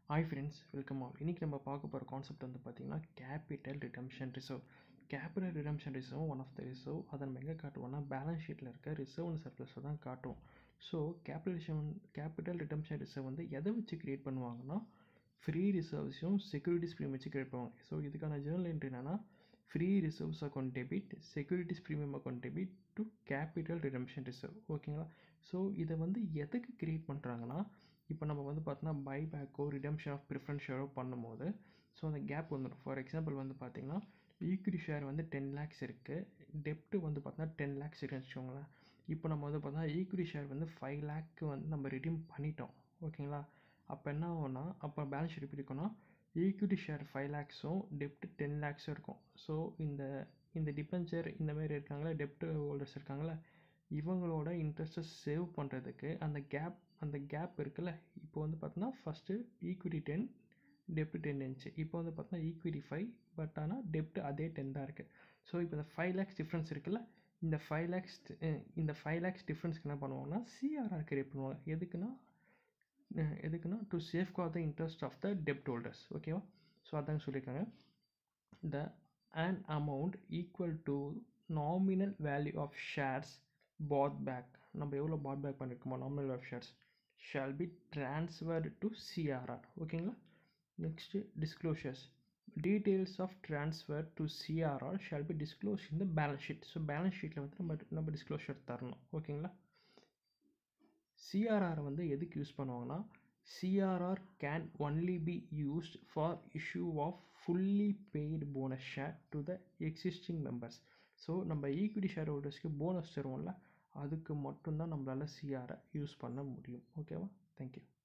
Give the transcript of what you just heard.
hi friends welcome all இன்றைக்கி நம்ம பார்க்க போகிற கான்செப்ட் வந்து பார்த்திங்கன்னா capital redemption reserve capital redemption reserve one of the reserve அதை நம்ம எங்கே காட்டுவோம்னா பேலன்ஸ் ஷீட்டில் இருக்க ரிசர்வ் அண்ட் சர்ப்ளஸை தான் காட்டும் so capital capital redemption reserve வந்து எதை வச்சு க்ரியேட் பண்ணுவாங்கன்னா ஃப்ரீ ரிசர்வ்ஸையும் செக்யூரிட்டிஸ் ப்ரீமியம் வச்சு க்ரியேட் பண்ணுவாங்க ஸோ இதுக்கான ஜேர்னல் என்ட்ரி என்னென்னா free reserves account debit securities premium account debit to capital redemption reserve ஓகேங்களா ஸோ இதை வந்து எதுக்கு க்ரியேட் பண்ணுறாங்கன்னா இப்போ நம்ம வந்து பார்த்தோன்னா பைபேக்கோ ரிடம்ஷன் ஆஃப் ப்ரிஃபரன்ஸ் ஷேரோ பண்ணும்போது ஸோ அந்த கேப் வந்துடும் ஃபார் எக்ஸாம்பிள் வந்து பார்த்திங்கன்னா ஈக்விட்டி ஷேர் வந்து டென் லேக்ஸ் இருக்குது டெப்ட்டு வந்து பார்த்தோன்னா டென் லேக்ஸ் இருக்குன்னு வச்சுக்கோங்களேன் இப்போ நம்ம வந்து பார்த்தா ஈக்விட்டி ஷேர் வந்து ஃபைவ் லேக்கு வந்து நம்ம ரிடீம் பண்ணிட்டோம் ஓகேங்களா அப்போ என்ன ஆகும்னா அப்போ பேலன்ஸ் ஷீட் எப்படி இருக்குன்னா ஈக்விட்டி ஷேர் ஃபைவ் லேக்ஸும் டெப்ட் டென் லேக்ஸும் இருக்கும் ஸோ இந்த இந்த டிபென்ச்சர் இந்த மாதிரி இருக்காங்களே டெப்ட் ஹோல்டர்ஸ் இருக்காங்களே இவங்களோட இன்ட்ரெஸ்ட்டை சேவ் பண்ணுறதுக்கு அந்த கேப் அந்த கேப் இருக்குல்ல இப்போ வந்து பார்த்தோன்னா ஃபஸ்ட்டு ஈக்விட்டி டென் டெப்ட் டென் இருந்துச்சு இப்போ வந்து பார்த்தோன்னா ஈக்விட்டி ஃபைவ் பட் ஆனால் டெப்ட் அதே டென் தான் இருக்குது ஸோ இப்போ இந்த ஃபைவ் லேக்ஸ் டிஃப்ரென்ஸ் இருக்குல்ல இந்த ஃபைவ் லேக்ஸ் இந்த ஃபைவ் லேக்ஸ் டிஃப்ரென்ஸ்க்கு என்ன பண்ணுவாங்கன்னா சிஆர்ஆர் கிரியேட் பண்ணுவாங்க எதுக்குன்னா எதுக்குன்னா to safeguard the interest of the டெப்ட் ஹோல்டர்ஸ் ஓகேவா ஸோ அதாங்க சொல்லியிருக்காங்க the an amount equal to nominal value of shares bought back நம்ம எவ்வளோ பாத் பேக் பண்ணியிருக்கோமோ nominal of shares shall be transferred to CRR ஓகேங்களா next disclosures details of transfer to CRR shall be disclose in the balance sheet so balance ஷீட்டில் வந்து நம்ம நம்ம disclosure தரணும் ஓகேங்களா சிஆர்ஆர் வந்து எதுக்கு யூஸ் பண்ணுவாங்கன்னா CRR can only be used for issue of fully paid bonus share to the existing members so நம்ம ஈக்விட்டி ஷேர் ஹோல்டர்ஸ்க்கு போனஸ் தருவோம்ல அதுக்கு மட்டும்தான் நம்மளால் சிஆரை யூஸ் பண்ண முடியும் ஓகேவா தேங்க்யூ